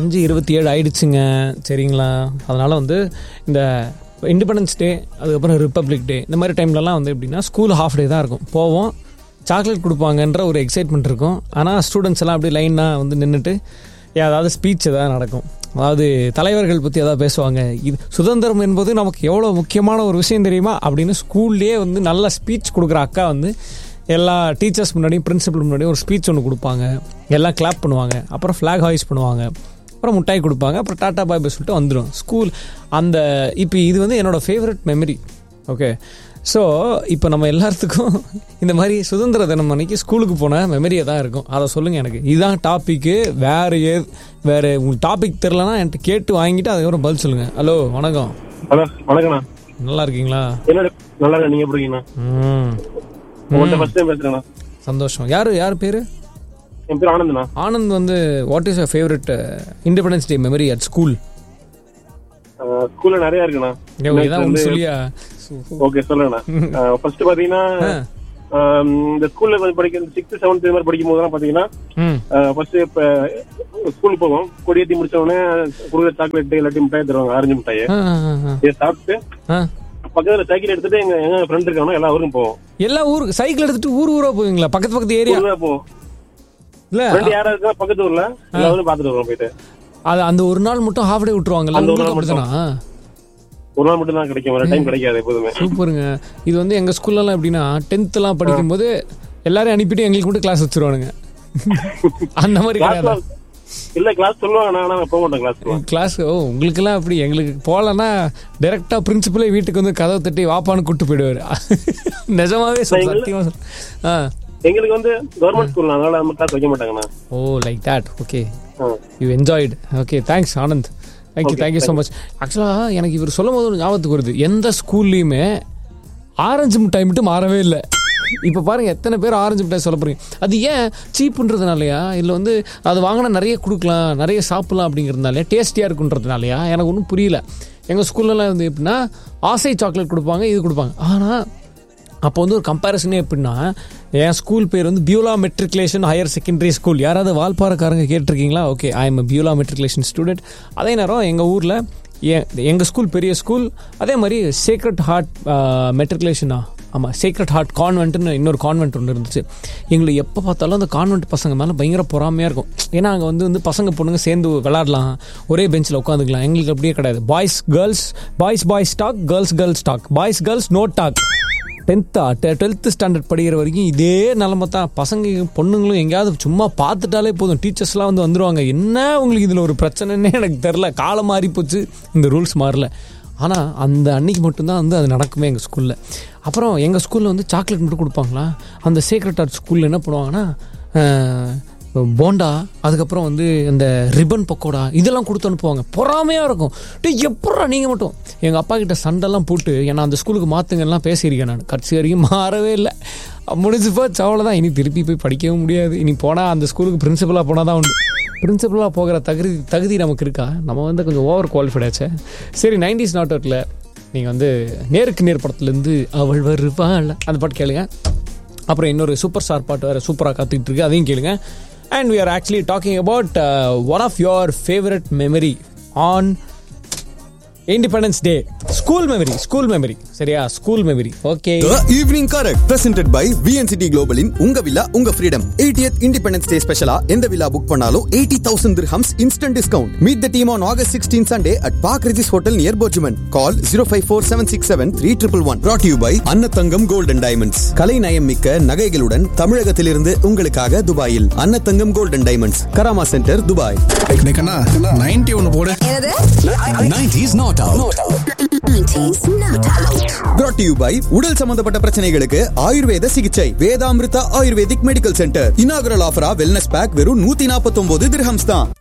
அஞ்சு இருபத்தி ஏழு ஆயிடுச்சுங்க சரிங்களா அதனால் வந்து இந்த இண்டிபெண்டன்ஸ் டே அதுக்கப்புறம் ரிப்பப்ளிக் டே இந்த மாதிரி டைம்லலாம் வந்து எப்படின்னா ஸ்கூல் ஹாஃப் டே தான் இருக்கும் போவோம் சாக்லேட் கொடுப்பாங்கன்ற ஒரு எக்ஸைட்மெண்ட் இருக்கும் ஆனால் ஸ்டூடெண்ட்ஸ் எல்லாம் அப்படியே லைனாக வந்து நின்றுட்டு ஏதாவது ஸ்பீச் ஏதாவது நடக்கும் அதாவது தலைவர்கள் பற்றி ஏதாவது பேசுவாங்க இது சுதந்திரம் என்பது நமக்கு எவ்வளோ முக்கியமான ஒரு விஷயம் தெரியுமா அப்படின்னு ஸ்கூல்லேயே வந்து நல்ல ஸ்பீச் கொடுக்குற அக்கா வந்து எல்லா டீச்சர்ஸ் முன்னாடியும் பிரின்சிபல் முன்னாடியும் ஒரு ஸ்பீச் ஒன்று கொடுப்பாங்க எல்லாம் கிளாப் பண்ணுவாங்க அப்புறம் ஃப்ளாக் ஹாய்ஸ் பண்ணுவாங்க அப்புறம் முட்டாய் கொடுப்பாங்க அப்புறம் டாட்டா பாய் பை சொல்லிட்டு வந்துடும் ஸ்கூல் அந்த இப்போ இது வந்து என்னோடய ஃபேவரட் மெமரி ஓகே ஸோ இப்போ நம்ம எல்லாத்துக்கும் இந்த மாதிரி சுதந்திர தினம் அன்னைக்கு ஸ்கூலுக்கு போன மெமரியை தான் இருக்கும் அதை சொல்லுங்கள் எனக்கு இதுதான் டாப்பிக்கு வேறு ஏ வேறு உங்களுக்கு டாபிக் தெரிலனா என்கிட்ட கேட்டு வாங்கிட்டு அதுக்கப்புறம் பதில் சொல்லுங்கள் ஹலோ வணக்கம் ஹலோ வணக்கண்ணா நல்லா இருக்கீங்களா என்னோட நல்லா இருக்கேன் நீங்க எப்படி இருக்கீங்கண்ணா ம் உங்கள்கிட்ட ஃபர்ஸ்ட் டைம் பேசுறேண்ணா சந்தோஷம் யார் யார் பேர் என் பேர் ஆனந்த்ண்ணா ஆனந்த் வந்து what is your favourite independence day memory at school ஸ்கூல்ல நிறைய இருக்குண்ணா இதான் ஒன்று சொல்லியா ஓகே சொல்றேண்ணா ஃபர்ஸ்ட் பாத்தீங்கன்னா ஆம், இந்த ஸ்கூல்ல கொஞ்சம் படிக்கிற சிக்ஸ்த் செவன்த் இது மாதிரி படிக்கும் போதெல்லாம் பாத்தீங்கன்னா ம் ஃபர்ஸ்ட் இப்ப ஸ்கூலுக்கு போவோம் கொடியேத்தி முடிச்ச உடனே கொடுக்குற சாக்லேட் இல்லாட்டி மிட்டாய் தருவாங்க ஆரஞ்சு மிட்டாய் ஆ, ஆ, ஆ, இதை சாப்பிட்டு ஆ. பக்கத்துல சைக்கிள் எடுத்துட்டு எங்க எங்க ஃப்ரெண்ட் இருக்காங்க எல்லா ஊருக்கும் போவோம் எல்லா ஊருக்கு சைக்கிள் எடுத்துட்டு ஊர் ஊரா போவீங்களா பக்கத்து பக்கத்து ஏரியா ஊருக்கா போவோம் இல்ல ஃப்ரெண்ட் யாரா இருக்கா பக்கத்து ஊர்ல எல்லா ஊரும் பாத்துட்டு வருவோம் போயிட்டு அது அந்த ஒரு நாள் மட்டும் ஹாஃப் டே விட்டுருவாங்கல்ல அந்த ஒரு உங்களுக்கு நாள் அப்படிதானா ஒரு நாள் மட்டும் தான் கிடைக்கும் ஒரு டைம் கிடைக்காது எப்போதுமே சூப்பருங்க இது வந்து எங்க ஸ்கூல்லலாம் எப்படின்னா டென்த்லாம் படிக்கும்போது எல்லாரையும் அனுப்பிட்டு எங்களுக்கு மட்டும் கிளாஸ் வச்சிருவானுங்க அந்த மாதிரி கிளாஸ்ல கிடையாது இல்ல கிளாஸ் சொல்லுவாங்க ஆனா நான் போக மாட்டேன் கிளாஸ் கிளாஸ் ஓ உங்களுக்கெல்லாம் அப்படி எங்களுக்கு போகலன்னா டைரக்டா பிரின்சிபலே வீட்டுக்கு வந்து கதவை தட்டி வாப்பான்னு கூட்டு போயிடுவாரு நிஜமாவே சொல்ல சத்தியமா சொல்ல ஆ எங்களுக்கு வந்து கவர்மெண்ட் ஸ்கூல் அதனால நம்ம கிளாஸ் வைக்க மாட்டாங்கண்ணா oh like that okay ah. You enjoyed okay thanks Anand thank you thank you so much ஆக்சுவலாக எனக்கு இவர் சொல்லும் போது ஒரு ஞாபகத்துக்கு வருது எந்த ஸ்கூல்லையுமே ஆரஞ்சு மிட்டாய் மட்டும் மாறவே இல்லை இப்போ பாருங்க எத்தனை பேர் ஆரஞ்சு மிட்டாய் சொல்ல போறீங்க அது ஏன் சீப்புன்றதுனாலயா இல்லை வந்து அது வாங்கினா நிறைய கொடுக்கலாம் நிறைய சாப்பிடலாம் அப்படிங்கிறதுனால டேஸ்டியாக இருக்குன்றதுனாலயா எனக்கு ஒன்றும் புரியல எங்கள் ஸ்கூல்லலாம் வந்து எப்படின்னா ஆசை சாக்லேட் கொடுப்பாங்க இது கொடுப்பாங்க ஆனால் அப்போ வந்து ஒரு கம்பேரிசனே எப்படின்னா என் ஸ்கூல் பேர் வந்து Beulah matriculation higher secondary school யாராவது வால்பாறைக்காரங்க கேட்டிருக்கீங்களா okay I am Beulah matriculation student அதே நேரம் எங்கள் ஊரில் எங்கள் ஸ்கூல் பெரிய ஸ்கூல் அதே மாதிரி சேக்ரட் ஹார்ட் மெட்ரிகுலேஷனா ஆமாம் சேக்ரட் ஹார்ட் கான்வென்ட்னு இன்னொரு கான்வென்ட் ஒன்று இருந்துச்சு எங்களை எப்போ பார்த்தாலும் அந்த கான்வென்ட் பசங்க மேலே பயங்கர பொறாமையாக இருக்கும் ஏன்னா அங்கே வந்து வந்து பசங்க பொண்ணுங்க சேர்ந்து விளாடலாம் ஒரே பெஞ்சில் உட்காந்துக்கலாம் எங்களுக்கு அப்படியே கிடையாது boys girls boys boys talk girls girls talk boys girls no talk டென்த்தா டுவெல்த்து ஸ்டாண்டர்ட் படிக்கிற வரைக்கும் இதே நிலமை தான் பசங்க பொண்ணுங்களும் எங்கேயாவது சும்மா பார்த்துட்டாலே போதும் டீச்சர்ஸ்லாம் வந்து வந்துருவாங்க என்ன உங்களுக்கு இதில் ஒரு பிரச்சனைன்னே எனக்கு தெரில காலம் மாறி போச்சு இந்த ரூல்ஸ் மாறல ஆனால் அந்த அன்னைக்கு மட்டும்தான் வந்து அது நடக்குமே எங்கள் ஸ்கூலில் அப்புறம் எங்கள் ஸ்கூலில் வந்து சாக்லேட் மட்டும் கொடுப்பாங்களா அந்த சீக்ரெட் ஆர்ட் ஸ்கூலில் என்ன பண்ணுவாங்கன்னா அஹ், போண்டா அதுக்கப்புறம் வந்து இந்த ரிப்பன் பக்கோடா இதெல்லாம் கொடுத்து அனுப்புவாங்க பொறாமையாக இருக்கும் டே எப்படா நீங்கள் மட்டும் எங்கள் அப்பா கிட்ட சண்டைலாம் போட்டு ஏன்னா அந்த ஸ்கூலுக்கு மாற்றுங்கலாம் பேசியிருக்கேன் நான் கடைசி வரைக்கும் மாறவே இல்லை முடிஞ்சு போச்சு அவ்வளோதான் இனி திருப்பி போய் படிக்கவும் முடியாது இனி போனால் அந்த ஸ்கூலுக்கு பிரின்சிபலாக போனால் தான் உண்டு பிரின்சிபலாக போகிற தகுதி தகுதி நமக்கு இருக்கா நம்ம வந்து கொஞ்சம் ஓவர் குவாலிஃபைட் ஆச்சே சரி நைன்டிஸ் நாட் அவுட்டில் நீங்கள் வந்து நேருக்கு நேர் படத்துலேருந்து அவள் வருவாள் அந்த பாட்டு கேளுங்க அப்புறம் இன்னொரு சூப்பர் ஸ்டார் பாட்டு வேறு சூப்பராக காத்துக்கிட்டு இருக்கு அதையும் கேளுங்க and we are actually talking about one of your favourite memory on independence day school memory school memory சரியா school memory okay The Evening Correct presented by VNCT Global in உங்க villa உங்க freedom 80th Independence Day ஸ்பெஷலா எந்த villa book பண்ணாலும் 80000 dirhams instant discount meet the team on August 16 Sunday at Park Regis Hotel near Bojuman call 0547673111 brought to you by அன்னத்தங்கம் Gold and Diamonds கலை நயம் மிக்க நகைகளுடன் தமிழகத்திலிருந்து உங்களுக்காக துபாயில் Annathangam Gold and Diamonds Karama centre Dubai கண்ணா ninety ஒன்னு போடு என்னது 90s not out brought to you by உடல் சம்பந்தப்பட்ட பிரச்சனைகளுக்கு ஆயுர்வேத சிகிச்சை Vedamrutha ayurvedic medical centre inaugural ஆஃபரா வெல்னஸ் பேக் வெறும் நூத்தி நாற்பத்தி ஒன்பது திரஹம்ஸ் தான்